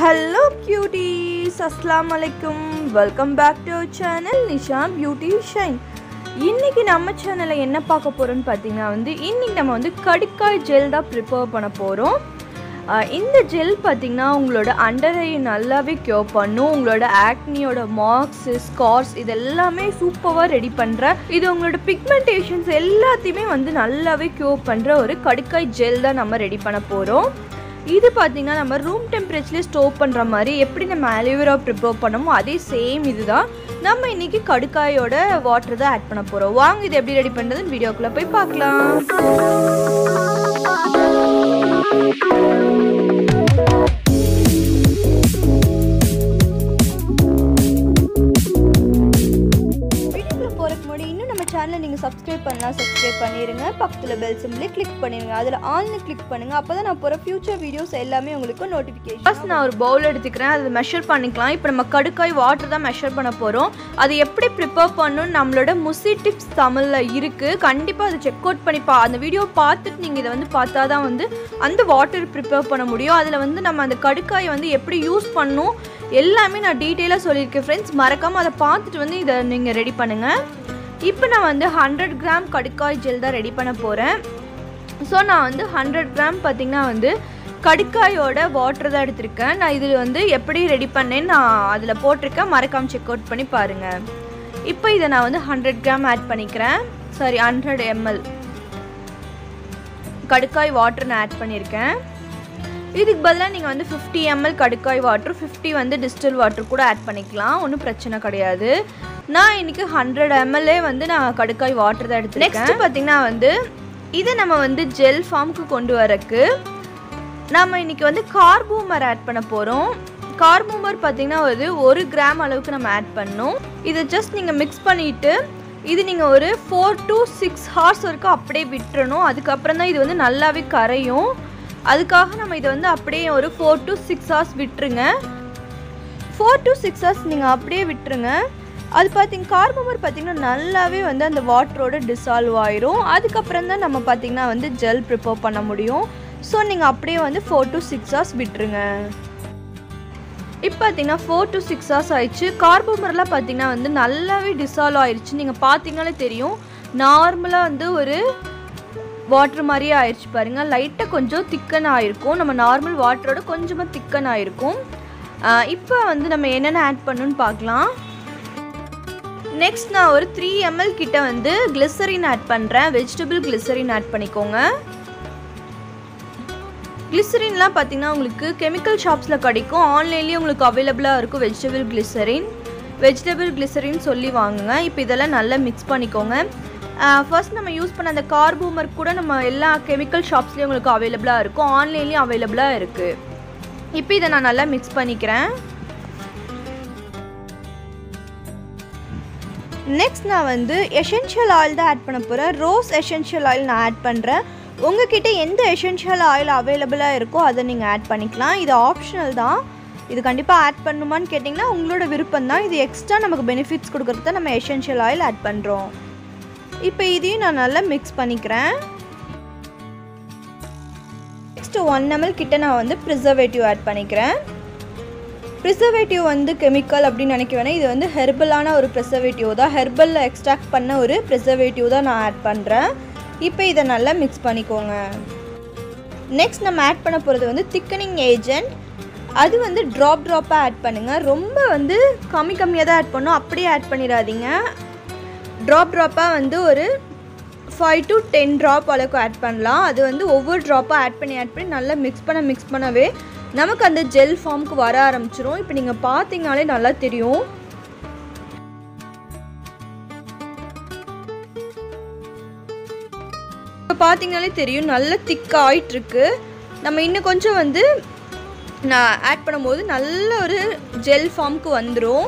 hello cuties அஸ்லாம் வலைக்கும் welcome back to our channel Nisha beauty shine இன்னைக்கு நம்ம சேனலில் என்ன பார்க்க போகிறோம்னு பார்த்தீங்கன்னா வந்து இன்னைக்கு நம்ம வந்து கடுக்காய் ஜெல் தான் ப்ரிப்பேர் பண்ண போகிறோம் இந்த ஜெல் பார்த்தீங்கன்னா உங்களோட அண்டர் ஐ நல்லாவே க்யூர் பண்ணும் உங்களோட ஆக்னியோட மார்க்ஸ் ஸ்கார்ஸ் இது எல்லாமே சூப்பராக ரெடி பண்ணுற இது உங்களோட பிக்மெண்டேஷன்ஸ் எல்லாத்தையுமே வந்து நல்லாவே க்யூர் பண்ணுற ஒரு கடுக்காய் ஜெல் தான் நம்ம ரெடி பண்ண போகிறோம் இது பார்த்தீங்கன்னா நம்ம ரூம் டெம்பரேச்சர்லேயே ஸ்டோர் பண்ணுற மாதிரி எப்படி நம்ம அலோவேரா ப்ரிப்பேர் பண்ணமோ அதே சேம் இதுதான் நம்ம இன்னைக்கு கடுக்காயோட வாட்டர் தான் ஆட் பண்ண போகிறோம் வாங்க இது எப்படி ரெடி பண்ணுறதுன்னு வீடியோக்குள்ளே போய் பார்க்கலாம் வீடியோக்குள்ள போகிறதுக்கு முன்னாடி இன்னும் நம்ம சேனலை நீங்கள் சப்ஸ்கிரைப் பண்ணலாம் சப்ஸ்கிரைப் பண்ணிடுங்க பக்கத்தில் பெல் சிம்லேயே கிளிக் பண்ணிடுங்க அதில் ஆல்னு கிளிக் பண்ணுங்கள் அப்போ தான் நான் போகிற ஃபியூச்சர் வீடியோஸ் எல்லாமே உங்களுக்கு நோட்டிஃபிகேஷன் ஃபர்ஸ்ட் நான் ஒரு பவுல் எடுத்துக்கிறேன் அதை மெஷர் பண்ணிக்கலாம் இப்போ நம்ம கடுக்காய் வாட்டர் தான் மெஷர் பண்ண போகிறோம் அது எப்படி ப்ரிப்பேர் பண்ணணும்னு நம்மளோட முசி டிப்ஸ் தமிழில் இருக்குது கண்டிப்பாக அதை செக் அவுட் பண்ணி பா அந்த வீடியோ பார்த்துட்டு நீங்கள் இதை வந்து பார்த்தா தான் வந்து அந்த வாட்டர் ப்ரிப்பேர் பண்ண முடியும் அதில் வந்து நம்ம அந்த கடுக்காயை வந்து எப்படி யூஸ் பண்ணணும் எல்லாமே நான் டீட்டெயிலாக சொல்லியிருக்கேன் ஃப்ரெண்ட்ஸ் மறக்காமல் அதை பார்த்துட்டு வந்து இதை நீங்கள் ரெடி பண்ணுங்கள் இப்போ நான் வந்து ஹண்ட்ரட் கிராம் கடுக்காய் ஜெல் தான் ரெடி பண்ண போகிறேன் ஸோ நான் வந்து ஹண்ட்ரட் கிராம் பார்த்திங்கன்னா வந்து கடுக்காயோட வாட்டர் தான் எடுத்திருக்கேன் நான் இதில் வந்து எப்படி ரெடி பண்ணேன்னு நான் அதில் போட்டிருக்கேன் மறக்காமல் செக் அவுட் பண்ணி பாருங்கள் இப்போ இதை நான் வந்து ஹண்ட்ரட் கிராம் ஆட் பண்ணிக்கிறேன் சாரி ஹண்ட்ரட் எம்எல் கடுக்காய் வாட்டர் நான் ஆட் பண்ணியிருக்கேன் இதுக்கு பதிலாக நீங்கள் வந்து ஃபிஃப்டி எம்எல் கடுக்காய் வாட்டர் ஃபிஃப்டி வந்து டிஸ்டில் வாட்டர் கூட ஆட் பண்ணிக்கலாம் ஒன்றும் பிரச்சனை கிடையாது நான் இன்றைக்கி ஹண்ட்ரட் எம்எல்ஏ வந்து நான் கடுக்காய் வாட்டர் தான் எடுத்து நெக்ஸ்ட்டு பார்த்திங்கன்னா வந்து இதை நம்ம வந்து ஜெல் ஃபார்முக்கு கொண்டு வரக்கு நம்ம இன்றைக்கி வந்து கார்பூமர் ஆட் பண்ண போகிறோம் கார்பூமர் பார்த்திங்கன்னா வந்து ஒரு கிராம் அளவுக்கு நம்ம ஆட் பண்ணணும் இதை ஜஸ்ட் நீங்கள் மிக்ஸ் பண்ணிவிட்டு இது நீங்கள் ஒரு ஃபோர் டு சிக்ஸ் ஹார்ஸ் வரைக்கும் அப்படியே விட்டுறணும் அதுக்கப்புறம் தான் இது வந்து நல்லாவே கரையும் அதுக்காக நம்ம இதை வந்து அப்படியே ஒரு ஃபோர் டு சிக்ஸ் ஹார்ஸ் விட்டுருங்க ஃபோர் டு சிக்ஸ் ஹார்ஸ் நீங்கள் அப்படியே விட்டுருங்க அது பார்த்திங்க கார்பமர் பார்த்திங்கன்னா நல்லாவே வந்து அந்த வாட்டரோட டிசால்வ் ஆயிரும் அதுக்கப்புறம் தான் நம்ம பார்த்திங்கன்னா வந்து ஜெல் ப்ரிப்பேர் பண்ண முடியும் ஸோ நீங்கள் அப்படியே வந்து ஃபோர் டு சிக்ஸ் ஹார்ஸ் விட்டுருங்க இப்போ பார்த்தீங்கன்னா ஃபோர் டு சிக்ஸ் ஹவர்ஸ் ஆயிடுச்சு கார்போமர்லாம் பார்த்தீங்கன்னா வந்து நல்லாவே டிசால்வ் ஆயிடுச்சு நீங்கள் பார்த்தீங்கனாலே தெரியும் நார்மலாக வந்து ஒரு வாட்டர் மாதிரியே ஆயிடுச்சு பாருங்கள் லைட்டாக கொஞ்சம் திக்கன் ஆகிருக்கும் நம்ம நார்மல் வாட்டரோட கொஞ்சமாக திக்கன் ஆகிருக்கும் இப்போ வந்து நம்ம என்னென்ன ஆட் பண்ணணும்னு பார்க்கலாம் நெக்ஸ்ட் நான் ஒரு த்ரீ எம்எல் கிட்ட வந்து கிளிசரின் ஆட் பண்ணுறேன் வெஜிடபிள் கிளிசரின் ஆட் பண்ணிக்கோங்க கிளிசரின்லாம் பார்த்தீங்கன்னா உங்களுக்கு கெமிக்கல் ஷாப்ஸில் கிடைக்கும் ஆன்லைன்லேயும் உங்களுக்கு அவைலபிளாக இருக்கும் வெஜிடபிள் கிளிசரின் வெஜிடபிள் கிளிசரின் சொல்லி வாங்குங்க இப்போ இதெல்லாம் நல்லா மிக்ஸ் பண்ணிக்கோங்க ஃபர்ஸ்ட் நம்ம யூஸ் பண்ண அந்த கார்பூமர் கூட நம்ம எல்லா கெமிக்கல் ஷாப்ஸ்லேயும் உங்களுக்கு அவைலபிளாக இருக்கும் ஆன்லைன்லேயும் அவைலபிளாக இருக்குது இப்போ இதை நான் நல்லா மிக்ஸ் பண்ணிக்கிறேன் நெக்ஸ்ட் நான் வந்து எசென்ஷியல் ஆயில் தான் ஆட் பண்ண போகிறேன் ரோஸ் எசென்ஷியல் ஆயில் நான் ஆட் பண்ணுறேன் உங்ககிட்ட எந்த எசென்ஷியல் ஆயில் அவைலபிளாக இருக்கோ அதை நீங்கள் ஆட் பண்ணிக்கலாம் இது ஆப்ஷனல் தான் இது கண்டிப்பாக ஆட் பண்ணுமான்னு கேட்டிங்கன்னா உங்களோட விருப்பம் தான் இது எக்ஸ்ட்ரா நமக்கு பெனிஃபிட்ஸ் கொடுக்குறது தான் நம்ம எசென்ஷியல் ஆயில் ஆட் பண்ணுறோம் இப்போ இதையும் நான் நல்லா மிக்ஸ் பண்ணிக்கிறேன் நெக்ஸ்ட் ஒன் எம்எல் கிட்ட நான் வந்து ப்ரிசர்வேட்டிவ் ஆட் பண்ணிக்கிறேன் ப்ரிசர்வேட்டிவ் வந்து கெமிக்கல் அப்படின்னு நினைக்க வேணாம் இது வந்து ஹெர்பலான ஒரு ப்ரிசர்வேட்டிவ் தான் ஹெர்பலில் எக்ஸ்ட்ராக்ட் பண்ண ஒரு ப்ரிசர்வேட்டிவ் தான் நான் ஆட் பண்ணுறேன் இப்போ இதை நல்லா மிக்ஸ் பண்ணிக்கோங்க நெக்ஸ்ட் நம்ம ஆட் பண்ண போகிறது வந்து திக்கனிங் ஏஜென்ட் அது வந்து ட்ராப் ட்ராப்பாக ஆட் பண்ணுங்கள் ரொம்ப வந்து கம்மி கம்மியாக தான் ஆட் பண்ணும் அப்படியே ஆட் பண்ணிடாதீங்க ட்ராப் ட்ராப்பாக வந்து ஒரு ஃபைவ் டு டென் ட்ராப் அளவுக்கு ஆட் பண்ணலாம் அது வந்து ஒவ்வொரு ட்ராப்பாக ஆட் பண்ணி ஆட் பண்ணி நல்லா மிக்ஸ் பண்ண மிக்ஸ் பண்ணவே நமக்கு அந்த ஜெல் ஃபார்முக்கு வர ஆரம்பிச்சிரும் இப்போ நீங்கள் பார்த்தீங்கனாலே நல்லா தெரியும் இப்போ பார்த்தீங்கனாலே தெரியும் நல்ல திக் ஆயிட்டுருக்கு நம்ம இன்னும் கொஞ்சம் வந்து நான் ஆட் பண்ணும்போது நல்ல ஒரு ஜெல் ஃபார்முக்கு வந்துடும்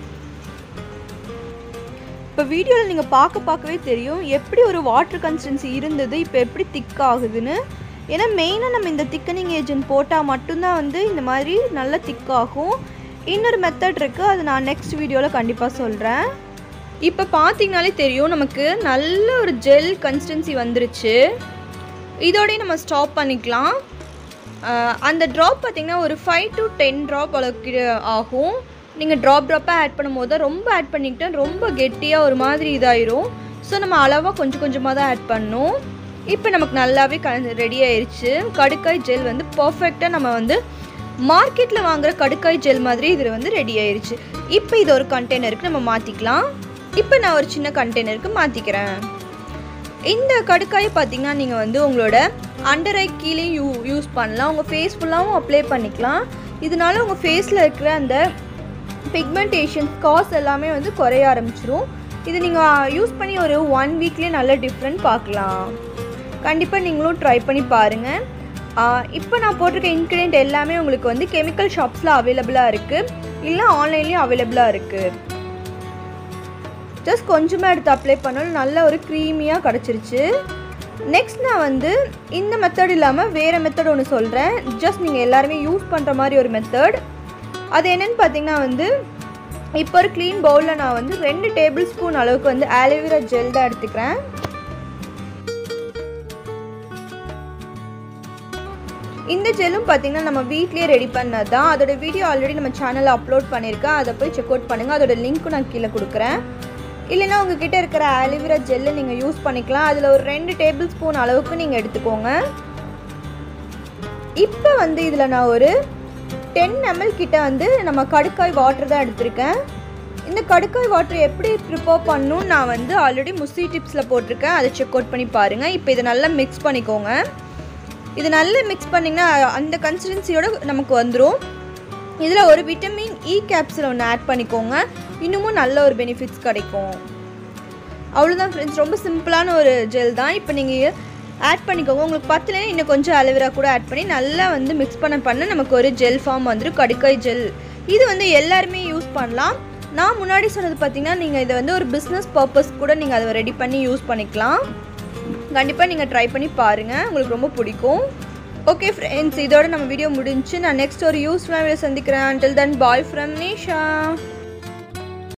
இப்போ வீடியோவில் நீங்கள் பார்க்க பார்க்கவே தெரியும் எப்படி ஒரு வாட்டர் கன்சிஸ்டன்சி இருந்தது இப்போ எப்படி திக் ஆகுதுன்னு ஏன்னா மெயினாக நம்ம இந்த திக்கனிங் ஏஜென்ட் போட்டால் மட்டும்தான் வந்து இந்த மாதிரி நல்ல திக் ஆகும் இன்னொரு மெத்தட் இருக்குது அது நான் நெக்ஸ்ட் வீடியோவில் கண்டிப்பாக சொல்கிறேன் இப்போ பார்த்தீங்கனாலே தெரியும் நமக்கு நல்ல ஒரு ஜெல் கன்சிஸ்டன்சி வந்துருச்சு இதோடய நம்ம ஸ்டாப் பண்ணிக்கலாம் ஆஹ் அந்த ட்ராப் பார்த்தீங்கன்னா ஒரு ஃபைவ் டு டென் ட்ராப் அளவுக்கு ஆகும் நீங்கள் ட்ராப் ட்ராப்பாக ஆட் பண்ணும்போது தான் ரொம்ப ஆட் பண்ணிக்கிட்டா ரொம்ப கெட்டியாக ஒரு மாதிரி இதாயிரும் ஸோ நம்ம அளவாக கொஞ்சம் கொஞ்சமாக தான் ஆட் பண்ணணும் இப்போ நமக்கு நல்லாவே கலந்து ரெடி ஆயிருச்சு கடுக்காய் ஜெல் வந்து பர்ஃபெக்டாக நம்ம வந்து மார்க்கெட்டில் வாங்குற கடுக்காய் ஜெல் மாதிரி இது வந்து ரெடி ஆயிருச்சு இப்போ இது ஒரு கண்டெய்னருக்கு நம்ம மாற்றிக்கலாம் இப்போ நான் ஒரு சின்ன கண்டெய்னருக்கு மாற்றிக்கிறேன் இந்த கடுக்காயை பார்த்தீங்கன்னா நீங்கள் வந்து உங்களோட அண்டர் ஐ கீழே யூ யூஸ் பண்ணலாம் உங்கள் ஃபேஸ் ஃபுல்லாகவும் அப்ளை பண்ணிக்கலாம் இதனால உங்கள் ஃபேஸில் இருக்கிற அந்த பிக்மெண்டேஷன் காஸ் எல்லாமே வந்து குறைய ஆரம்பிச்சிரும் இது நீங்கள் யூஸ் பண்ணி ஒரு ஒன் வீக்லேயே நல்ல டிஃப்ரெண்ட் பார்க்கலாம் கண்டிப்பாக நீங்களும் ட்ரை பண்ணி பாருங்கள் இப்போ நான் போட்டிருக்க இன்க்ரீடியன்ட் எல்லாமே உங்களுக்கு வந்து கெமிக்கல் ஷாப்ஸில் அவைலபிளாக இருக்குது இல்லை ஆன்லைன்லேயும் அவைலபிளாக இருக்குது ஜஸ்ட் கொஞ்சமாக எடுத்து அப்ளை பண்ணாலும் நல்ல ஒரு க்ரீமியாக கிடச்சிருச்சு நெக்ஸ்ட் நான் வந்து இந்த மெத்தட் இல்லாமல் வேறு மெத்தட் ஒன்று சொல்கிறேன் ஜஸ்ட் நீங்கள் எல்லாருமே யூஸ் பண்ணுற மாதிரி ஒரு மெத்தட் அது என்னென்னு பார்த்தீங்கன்னா வந்து இப்போ ஒரு க்ளீன் பவுலில் நான் வந்து ரெண்டு டேபிள் ஸ்பூன் அளவுக்கு வந்து ஆலோவேரா ஜெல் தான் எடுத்துக்கிறேன் இந்த ஜெல்லும் பார்த்தீங்கன்னா நம்ம வீட்லேயே ரெடி பண்ணது தான் அதோட வீடியோ ஆல்ரெடி நம்ம சேனலில் அப்லோட் பண்ணியிருக்கேன் அதை போய் செக் அவுட் பண்ணுங்கள் அதோட லிங்க்கும் நான் கீழே கொடுக்குறேன் இல்லைன்னா உங்ககிட்ட இருக்கிற ஆலிவேரா ஜெல்லை நீங்கள் யூஸ் பண்ணிக்கலாம் அதில் ஒரு ரெண்டு டேபிள் ஸ்பூன் அளவுக்கு நீங்கள் எடுத்துக்கோங்க இப்போ வந்து இதில் நான் ஒரு டென் எம்எல் கிட்ட வந்து நம்ம கடுக்காய் வாட்டர் தான் எடுத்திருக்கேன் இந்த கடுக்காய் வாட்டர் எப்படி ப்ரிப்பேர் பண்ணணும்னு நான் வந்து ஆல்ரெடி முஸ்லி டிப்ஸில் போட்டிருக்கேன் அதை செக் அவுட் பண்ணி பாருங்கள் இப்போ இதை நல்லா மிக்ஸ் பண்ணிக்கோங்க இது நல்லா மிக்ஸ் பண்ணிங்கன்னா அந்த கன்சிஸ்டன்சியோட நமக்கு வந்துடும் இதில் ஒரு விட்டமின் இ கேப்சூல் ஒன்று ஆட் பண்ணிக்கோங்க இன்னமும் நல்ல ஒரு பெனிஃபிட்ஸ் கிடைக்கும் அவ்வளோதான் ஃப்ரெண்ட்ஸ் ரொம்ப சிம்பிளான ஒரு ஜெல் தான் இப்போ நீங்கள் ஆட் பண்ணிக்கோங்க உங்களுக்கு பத்துலேயே இன்னும் கொஞ்சம் அலோவேரா கூட ஆட் பண்ணி நல்லா வந்து மிக்ஸ் பண்ண பண்ண நமக்கு ஒரு ஜெல் ஃபார்ம் வந்துடும் கடுக்காய் ஜெல் இது வந்து எல்லாருமே யூஸ் பண்ணலாம் நான் முன்னாடி சொன்னது பார்த்தீங்கன்னா நீங்கள் இதை வந்து ஒரு பிஸ்னஸ் பர்பஸ் கூட நீங்கள் அதை ரெடி பண்ணி யூஸ் பண்ணிக்கலாம் கண்டிப்பாக நீங்கள் ட்ரை பண்ணி பாருங்கள் உங்களுக்கு ரொம்ப பிடிக்கும் ஓகே ஃப்ரெண்ட்ஸ் இதோட நம்ம வீடியோ முடிஞ்சு நான் நெக்ஸ்ட் ஒரு யூஸ்ஃபுல்லாக சந்திக்கிறேன் until then bye from Nisha